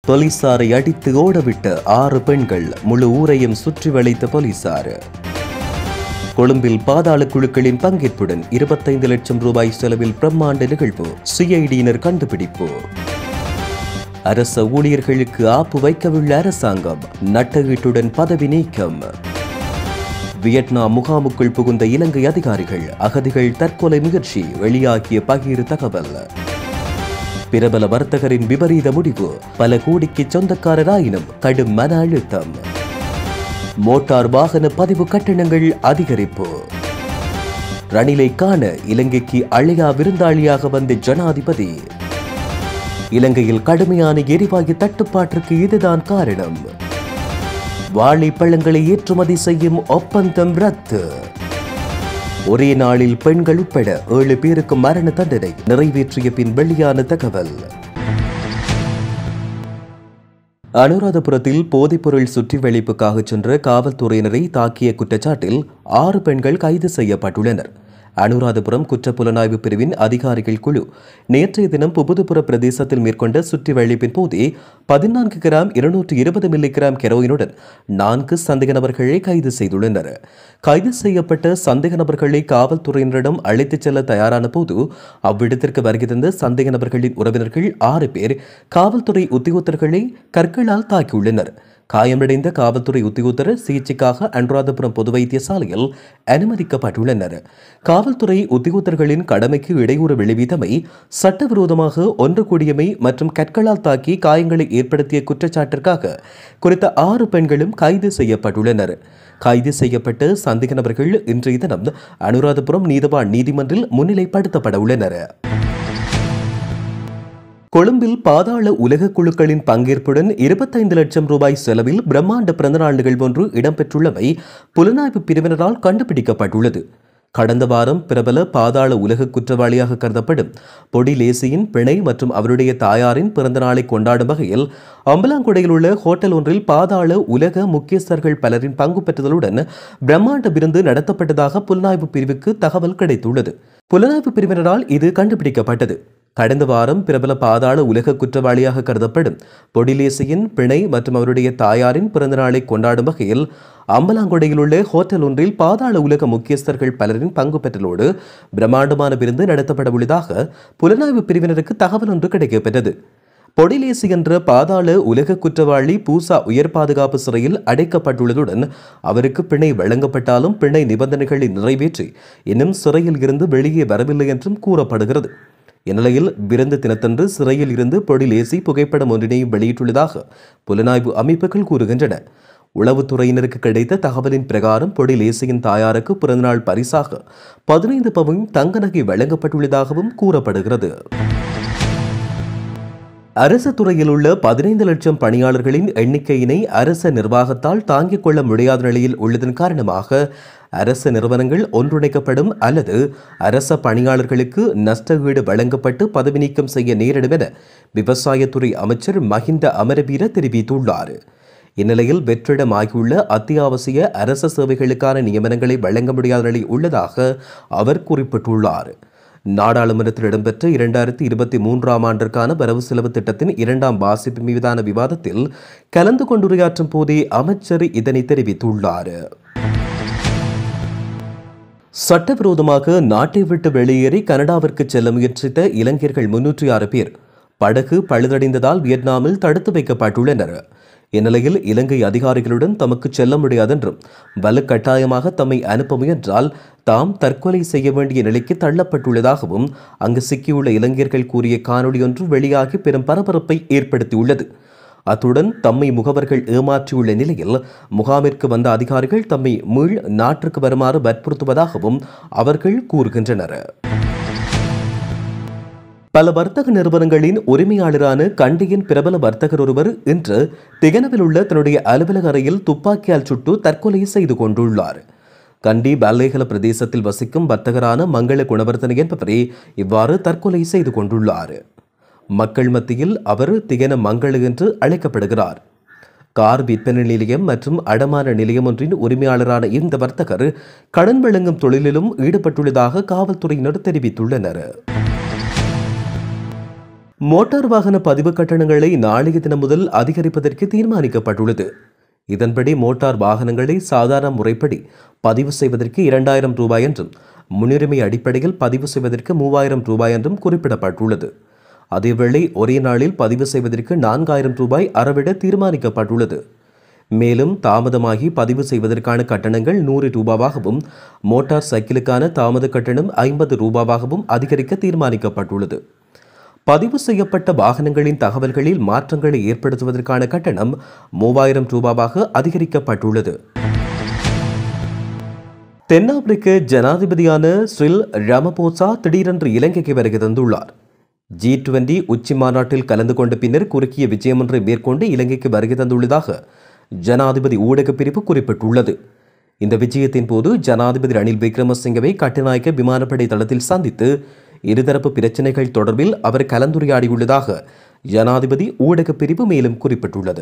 போலீசாரை அடித்து ஓடவிட்ட ஆறு பெண்கள் முழு ஊரையும் சுற்றி வளைத்த போலீசார் கொழும்பில் பாதாள குழுக்களின் பங்கேற்புடன் இருபத்தைந்து லட்சம் ரூபாய் செலவில் பிரம்மாண்ட நிகழ்வு சிஐடியினர் கண்டுபிடிப்பு அரச ஊழியர்களுக்கு ஆப்பு வைக்கவுள்ள அரசாங்கம் நட்டகீட்டுடன் பதவி நீக்கம் வியட்நாம் முகாமுக்குள் புகுந்த இலங்கை அதிகாரிகள் அகதிகள் தற்கொலை முயற்சி வெளியாகிய பகிர் தகவல் பிரபல வர்த்தகரின் விபரீத முடிவு பல கோடிக்கு சொந்தக்காரராயினும் கடும் மன அழுத்தம் மோட்டார் வாகன பதிவு கட்டணங்கள் அதிகரிப்பு ரணிலை காண இலங்கைக்கு அழையா விருந்தாளியாக வந்த ஜனாதிபதி இலங்கையில் கடுமையான எரிவாயு தட்டுப்பாட்டிற்கு இதுதான் காரணம் வாழைப்பழங்களை ஏற்றுமதி செய்யும் ஒப்பந்தம் ரத்து ஒரே நாளில் பெண்கள் உட்பட ஏழு பேருக்கு மரண தண்டனை நிறைவேற்றிய பின் வெளியான தகவல் அனுராதபுரத்தில் போதைப்பொருள் சுற்றி வெளிப்புக்காக சென்ற காவல்துறையினரை தாக்கிய குற்றச்சாட்டில் ஆறு பெண்கள் கைது செய்யப்பட்டுள்ளனர் அனுராதபுரம் குற்றப்புலனாய்வு பிரிவின் அதிகாரிகள் குழு நேற்றைய தினம் புபுதுபுர பிரதேசத்தில் மேற்கொண்ட சுற்றி வழிப்பின் போதே பதினான்கு கிராம் இருநூற்று இருபது மில்லி கிராம் கெரோயினுடன் நான்கு சந்தேக நபர்களை கைது செய்துள்ளனர் கைது செய்யப்பட்ட சந்தேக நபர்களை காவல்துறையினரிடம் அழைத்துச் செல்ல தயாரான போது அவ்விடத்திற்கு வருகை தந்த சந்தேக நபர்களின் உறவினர்கள் ஆறு பேர் காவல்துறை உத்தியோகத்தர்களை கற்களால் தாக்கியுள்ளனர் காயமடைந்த காவல்துறை உத்தியோகத்தர் சிகிச்சைக்காக அனுராதபுரம் பொது வைத்தியசாலையில் அனுமதிக்கப்பட்டுள்ளனர் காவல்துறை உத்தியோகத்தர்களின் கடமைக்கு இடையூறு விளைவித்தமை சட்டவிரோதமாக ஒன்று கூடியமை மற்றும் கற்களால் தாக்கி காயங்களை ஏற்படுத்திய குற்றச்சாட்டிற்காக குறித்த ஆறு பெண்களும் கைது செய்யப்பட்டுள்ளனர் கைது செய்யப்பட்ட சந்தேக நபர்கள் இன்றைய தினம் அனுராதபுரம் நீதவான் நீதிமன்றில் முன்னிலைப்படுத்தப்பட உள்ளனர் கொழும்பில் பாதாள உலக குழுக்களின் பங்கேற்புடன் இருபத்தைந்து லட்சம் ரூபாய் செலவில் பிரம்மாண்ட பிறந்தநாள் நிகழ்வு ஒன்று இடம்பெற்றுள்ளமை புலனாய்வு பிரிவினரால் கண்டுபிடிக்கப்பட்டுள்ளது கடந்த வாரம் பிரபல பாதாள உலக குற்றவாளியாக கருதப்படும் பொடி லேசியின் பிணை மற்றும் அவருடைய தாயாரின் பிறந்த நாளை கொண்டாடும் வகையில் அம்பலாங்குடையில் உள்ள ஹோட்டல் ஒன்றில் பாதாள உலக முக்கியஸ்தர்கள் பலரின் பங்கு பெற்றுதலுடன் பிரம்மாண்ட விருந்து நடத்தப்பட்டதாக புலனாய்வு பிரிவுக்கு தகவல் கிடைத்துள்ளது புலனாய்வு பிரிவினரால் இது கண்டுபிடிக்கப்பட்டது கடந்த வாரம் பிரபல பாதாள உலக குற்றவாளியாக கருதப்படும் பொடிலேசியின் பிணை மற்றும் அவருடைய தாயாரின் பிறந்தநாளை கொண்டாடும் வகையில் அம்பலாங்கொடையில் உள்ள ஹோட்டல் ஒன்றில் பாதாள உலக முக்கியஸ்தர்கள் பலரின் பங்கு பெற்றலோடு பிரம்மாண்டமான விருந்து நடத்தப்பட உள்ளதாக புலனாய்வு பிரிவினருக்கு தகவல் ஒன்று கிடைக்கப்பெற்றது பொடிலேசி என்ற பாதாள உலக குற்றவாளி பூசா உயர் பாதுகாப்பு சிறையில் அடைக்கப்பட்டுள்ளதுடன் அவருக்கு பிணை வழங்கப்பட்டாலும் பிணை நிபந்தனைகளை நிறைவேற்றி இன்னும் சிறையில் இருந்து வெளியே வரவில்லை என்றும் கூறப்படுகிறது இந்நிலையில் விருந்து தினத்தன்று சிறையில் இருந்து பொடிலேசி புகைப்படம் ஒன்றினையும் வெளியிட்டுள்ளதாக புலனாய்வு அமைப்புகள் கூறுகின்றன உளவுத்துறையினருக்கு கிடைத்த தகவலின் பிரகாரம் பொடிலேசியின் தாயாருக்கு பிறந்தநாள் பரிசாக பதினைந்து பவுன் தங்க நகை வழங்கப்பட்டுள்ளதாகவும் கூறப்படுகிறது அரசு துறையில் உள்ள பதினைந்து லட்சம் பணியாளர்களின் எண்ணிக்கையினை அரச நிர்வாகத்தால் தாங்கிக் கொள்ள முடியாத நிலையில் உள்ளதன் காரணமாக அரச நிறுவனங்கள் ஒன்றிணைக்கப்படும் அல்லது அரச பணியாளர்களுக்கு நஷ்டஈடு வழங்கப்பட்டு பதவி நீக்கம் செய்ய நேரிடும் என விவசாயத்துறை அமைச்சர் மஹிந்த அமரவீர தெரிவித்துள்ளார் இந்நிலையில் வெற்றிடமாகியுள்ள அத்தியாவசிய அரச சேவைகளுக்கான நியமனங்களை வழங்க முடியாத நிலை உள்ளதாக அவர் குறிப்பிட்டுள்ளார் நாடாளுமன்றத்தில் இடம்பெற்ற இரண்டாயிரத்தி இருபத்தி மூன்றாம் ஆண்டிற்கான வரவு செலவு திட்டத்தின் இரண்டாம் வாசிப்பு மீதான விவாதத்தில் கலந்து கொண்டுரையாற்றும் போதே அமைச்சர் இதனை தெரிவித்துள்ளார் சட்டவிரோதமாக நாட்டை விட்டு வெளியேறி கனடாவிற்கு செல்ல முயற்சித்த இளைஞர்கள் முன்னூற்றி ஆறு பேர் படகு பழுதடைந்ததால் வியட்நாமில் தடுத்து வைக்கப்பட்டுள்ளனர் இந்நிலையில் இலங்கை அதிகாரிகளுடன் தமக்கு செல்ல முடியாதென்றும் வலுக்கட்டாயமாக தம்மை அனுப்ப முயன்றால் தாம் தற்கொலை செய்ய வேண்டிய நிலைக்கு தள்ளப்பட்டுள்ளதாகவும் அங்கு சிக்கியுள்ள இளைஞர்கள் கூறிய காணொளி ஒன்று வெளியாகி பெரும் பரபரப்பை ஏற்படுத்தியுள்ளது அத்துடன் தம்மை முகவர்கள் ஏமாற்றியுள்ள நிலையில் முகாமிற்கு வந்த அதிகாரிகள் தம்மை மீள் நாட்டிற்கு வருமாறு வற்புறுத்துவதாகவும் அவர்கள் கூறுகின்றனர் பல வர்த்தக நிறுவனங்களின் உரிமையாளரான கண்டியின் பிரபல வர்த்தகர் ஒருவர் இன்று திகனவில் உள்ள தன்னுடைய அலுவலக அறையில் துப்பாக்கியால் சுட்டு தற்கொலை செய்து கொண்டுள்ளார் கண்டி பல்லேகல பிரதேசத்தில் வசிக்கும் வர்த்தகரான மங்கள குணவர்த்தன என்பவரே இவ்வாறு தற்கொலை செய்து கொண்டுள்ளார் மக்கள் மத்தியில் அவர் திகன மங்கள என்று அழைக்கப்படுகிறார் கார் விற்பனை நிலையம் மற்றும் அடமான நிலையம் ஒன்றின் உரிமையாளரான இந்த வர்த்தகர் கடன் வழங்கும் தொழிலிலும் ஈடுபட்டுள்ளதாக காவல்துறையினர் தெரிவித்துள்ளனர் மோட்டார் வாகன பதிவு கட்டணங்களை நாளைய தினம் முதல் அதிகரிப்பதற்கு தீர்மானிக்கப்பட்டுள்ளது இதன்படி மோட்டார் வாகனங்களை சாதாரண முறைப்படி பதிவு செய்வதற்கு இரண்டாயிரம் ரூபாய் என்றும் முன்னுரிமை அடிப்படையில் பதிவு செய்வதற்கு மூவாயிரம் ரூபாய் என்றும் குறிப்பிடப்பட்டுள்ளது அதேவேளை ஒரே நாளில் பதிவு செய்வதற்கு நான்காயிரம் ரூபாய் அறவிட தீர்மானிக்கப்பட்டுள்ளது மேலும் தாமதமாகி பதிவு செய்வதற்கான கட்டணங்கள் நூறு ரூபாவாகவும் மோட்டார் சைக்கிளுக்கான தாமத கட்டணம் ஐம்பது ரூபாவாகவும் அதிகரிக்க தீர்மானிக்கப்பட்டுள்ளது பதிவு செய்யப்பட்ட வாகனங்களின் தகவல்களில் மாற்றங்களை ஏற்படுத்துவதற்கான கட்டணம் மூவாயிரம் ரூபாவாக அதிகரிக்கப்பட்டுள்ளது தென்னாப்பிரிக்க ஜனாதிபதியான ஸ்ரில் ரமபோசா திடீரென்று இலங்கைக்கு வருகை தந்துள்ளார் ஜி டுவெண்டி உச்சி மாநாட்டில் கலந்து கொண்ட பின்னர் குறுக்கிய விஜயம் ஒன்றை மேற்கொண்டு இலங்கைக்கு வருகை தந்துள்ளதாக ஜனாதிபதி ஊடகப் பிரிவு குறிப்பிட்டுள்ளது இந்த விஜயத்தின் போது ஜனாதிபதி ரணில் விக்ரமசிங்கவை கட்டுநாயக்க விமானப்படை தளத்தில் சந்தித்து இருதரப்பு பிரச்சினைகள் தொடர்பில் அவர் கலந்துரையாடியுள்ளதாக ஜனாதிபதி ஊடகப் பிரிவு மேலும் குறிப்பிட்டுள்ளது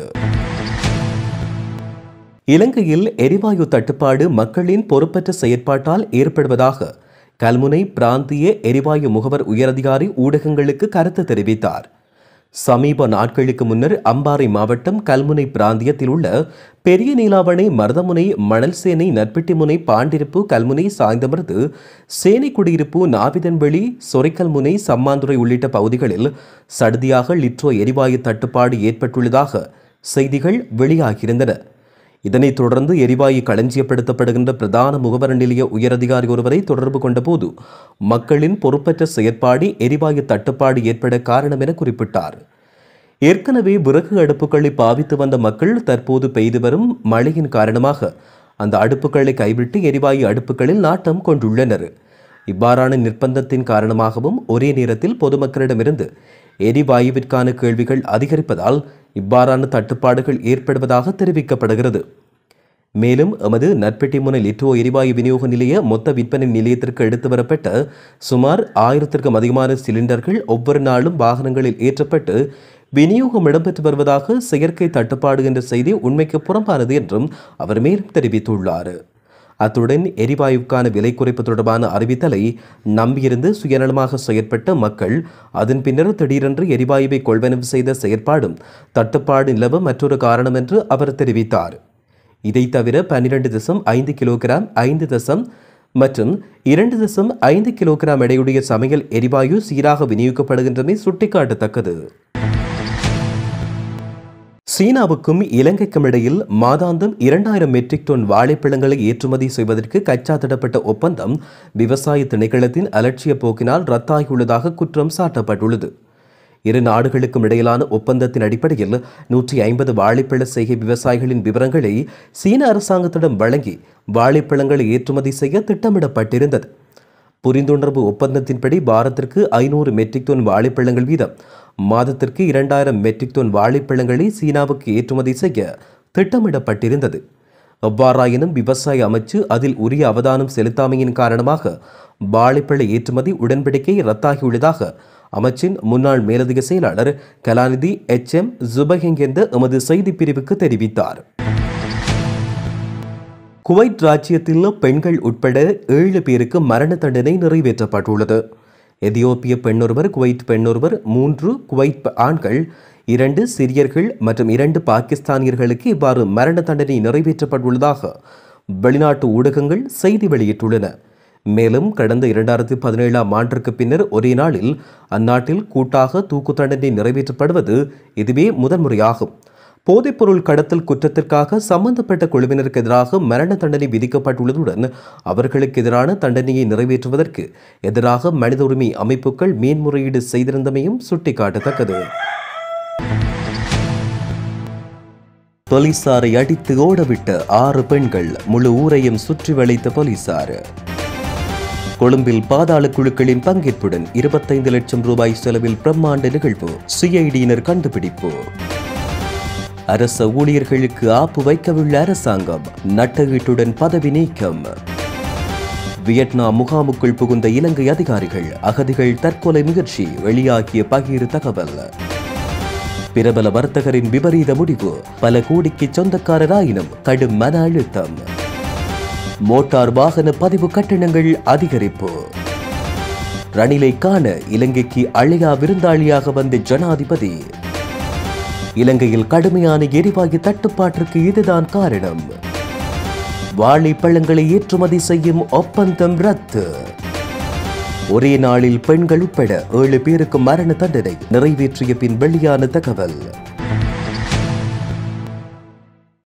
இலங்கையில் எரிவாயு தட்டுப்பாடு மக்களின் பொறுப்பற்ற செயற்பாட்டால் ஏற்படுவதாக கல்முனை பிராந்திய எரிவாயு முகவர் உயரதிகாரி ஊடகங்களுக்கு கருத்து தெரிவித்தார் சமீப நாட்களுக்கு முன்னர் அம்பாறை மாவட்டம் கல்முனை பிராந்தியத்தில் உள்ள பெரிய நீலாவணை மருதமுனை மணல் சேனை நட்பெட்டிமுனை பாண்டிருப்பு கல்முனை சாய்ந்தமர்ந்து சேனை குடியிருப்பு நாவிதன்வெளி சொரைக்கல்முனை சம்மாந்துறை உள்ளிட்ட பகுதிகளில் சடுதியாக லிட்ரோ எரிவாயு தட்டுப்பாடு ஏற்பட்டுள்ளதாக செய்திகள் வெளியாகியிருந்தன இதனைத் தொடர்ந்து எரிவாயு களஞ்சியப்படுத்தப்படுகின்ற பிரதான முகவர் நிலைய உயரதிகாரி ஒருவரை தொடர்பு கொண்டபோது மக்களின் பொறுப்பற்ற செயற்பாடு எரிவாயு தட்டுப்பாடு ஏற்பட காரணம் என குறிப்பிட்டார் ஏற்கனவே விறகு அடுப்புகளை பாவித்து வந்த மக்கள் தற்போது பெய்து வரும் மழையின் காரணமாக அந்த அடுப்புகளை கைவிட்டு எரிவாயு அடுப்புகளில் நாட்டம் கொண்டுள்ளனர் இவ்வாறான நிர்பந்தத்தின் காரணமாகவும் ஒரே நேரத்தில் பொதுமக்களிடமிருந்து எரிவாயுவிற்கான கேள்விகள் அதிகரிப்பதால் இவ்வாறான தட்டுப்பாடுகள் ஏற்படுவதாக தெரிவிக்கப்படுகிறது மேலும் எமது நட்பெட்டிமுனை லிட்ரோ எரிவாயு விநியோக நிலைய மொத்த விற்பனை நிலையத்திற்கு எடுத்து வரப்பட்ட சுமார் ஆயிரத்திற்கும் அதிகமான சிலிண்டர்கள் ஒவ்வொரு நாளும் வாகனங்களில் ஏற்றப்பட்டு விநியோகம் இடம்பெற்று வருவதாக செயற்கை தட்டுப்பாடு என்ற செய்தி உண்மைக்கு புறம்பானது என்றும் அவர் மேலும் தெரிவித்துள்ளார் அத்துடன் எரிவாயுக்கான விலை குறைப்பு தொடர்பான அறிவித்தலை நம்பியிருந்து சுயநலமாக செயற்பட்ட மக்கள் அதன் பின்னர் திடீரென்று எரிவாயுவை கொள்வனவு செய்த செயற்பாடும் தட்டுப்பாடு நிலவ மற்றொரு காரணம் என்று அவர் தெரிவித்தார் இதை தவிர பன்னிரண்டு தசம் ஐந்து கிலோகிராம் ஐந்து தசம் மற்றும் இரண்டு தசம் ஐந்து கிலோகிராம் எடையுடைய சமையல் எரிவாயு சீராக விநியோகிக்கப்படுகின்றமை சுட்டிக்காட்டத்தக்கது சீனாவுக்கும் இலங்கைக்கும் இடையில் மாதாந்தம் இரண்டாயிரம் மெட்ரிக் டன் வாழைப்பழங்களை ஏற்றுமதி செய்வதற்கு கச்சா திடப்பட்ட ஒப்பந்தம் விவசாய திணைக்களத்தின் அலட்சிய போக்கினால் ரத்தாகியுள்ளதாக குற்றம் சாட்டப்பட்டுள்ளது இரு நாடுகளுக்கும் இடையிலான ஒப்பந்தத்தின் அடிப்படையில் நூற்றி ஐம்பது வாழைப்பழ செய்கை விவசாயிகளின் விவரங்களை சீன அரசாங்கத்திடம் வழங்கி வாழைப்பழங்களை ஏற்றுமதி செய்ய திட்டமிடப்பட்டிருந்தது புரிந்துணர்வு ஒப்பந்தத்தின்படி பாரத்திற்கு ஐநூறு மெட்ரிக் டன் வாழைப்பழங்கள் வீதம் மாதத்திற்கு இரண்டாயிரம் மெட்ரிக் டன் வாழைப்பழங்களை சீனாவுக்கு ஏற்றுமதி செய்ய திட்டமிடப்பட்டிருந்தது எவ்வாறாயினும் விவசாய அமைச்சு அதில் உரிய அவதானம் செலுத்தாமையின் காரணமாக வாழைப்பழ ஏற்றுமதி உடன்படிக்கை ரத்தாகியுள்ளதாக அமைச்சின் முன்னாள் மேலதிக செயலாளர் கலாநிதி எச் எம் ஜுபஹிங் என்ற எமது செய்திப் பிரிவுக்கு தெரிவித்தார் குவைத் ராஜ்யத்தில் பெண்கள் உட்பட ஏழு பேருக்கு மரண தண்டனை நிறைவேற்றப்பட்டுள்ளது எதியோப்பிய பெண்ணொருவர் குவைத் பெண்ணொருவர் மூன்று குவைத் ஆண்கள் இரண்டு சிரியர்கள் மற்றும் இரண்டு பாகிஸ்தானியர்களுக்கு இவ்வாறு மரண தண்டனை நிறைவேற்றப்பட்டுள்ளதாக வெளிநாட்டு ஊடகங்கள் செய்தி வெளியிட்டுள்ளன மேலும் கடந்த இரண்டாயிரத்தி பதினேழாம் ஆண்டிற்கு பின்னர் ஒரே நாளில் அந்நாட்டில் கூட்டாக தூக்கு தண்டனை நிறைவேற்றப்படுவது இதுவே முதன்முறையாகும் போதைப்பொருள் கடத்தல் குற்றத்திற்காக சம்பந்தப்பட்ட குழுவினருக்கு எதிராக மரண தண்டனை விதிக்கப்பட்டுள்ளதுடன் அவர்களுக்கு எதிரான தண்டனையை நிறைவேற்றுவதற்கு எதிராக மனித உரிமை அமைப்புகள் மேன்முறையீடு செய்திருந்தமையும் சுட்டிக்காட்டத்தக்கது போலீசாரை அடித்து ஓடவிட்ட ஆறு பெண்கள் முழு ஊரையும் சுற்றி வளைத்த போலீசார் கொழும்பில் பாதாள குழுக்களின் பங்கேற்புடன் இருபத்தைந்து லட்சம் ரூபாய் செலவில் பிரம்மாண்ட நிகழ்வு சிஐடியினர் கண்டுபிடிப்பு அரச ஊழியர்களுக்கு ஆப்பு வைக்கவுள்ள அரசாங்கம் நட்டகீட்டுடன் பதவி நீக்கம் வியட்நாம் முகாமுக்குள் புகுந்த இலங்கை அதிகாரிகள் அகதிகள் தற்கொலை முயற்சி வெளியாகிய பகிர் தகவல் பிரபல வர்த்தகரின் விபரீத முடிவு பல கோடிக்கு சொந்தக்காரராயினும் கடும் மன அழுத்தம் மோட்டார் வாகன பதிவு கட்டணங்கள் அதிகரிப்பு ரணிலை காண இலங்கைக்கு அழையா விருந்தாளியாக வந்த ஜனாதிபதி இலங்கையில் கடுமையான எரிவாயு தட்டுப்பாட்டிற்கு இதுதான் காரணம் வாழைப்பழங்களை ஏற்றுமதி செய்யும் ஒப்பந்தம் ரத்து ஒரே நாளில் பெண்கள் உட்பட ஏழு பேருக்கு மரண தண்டனை நிறைவேற்றிய பின் வெளியான தகவல்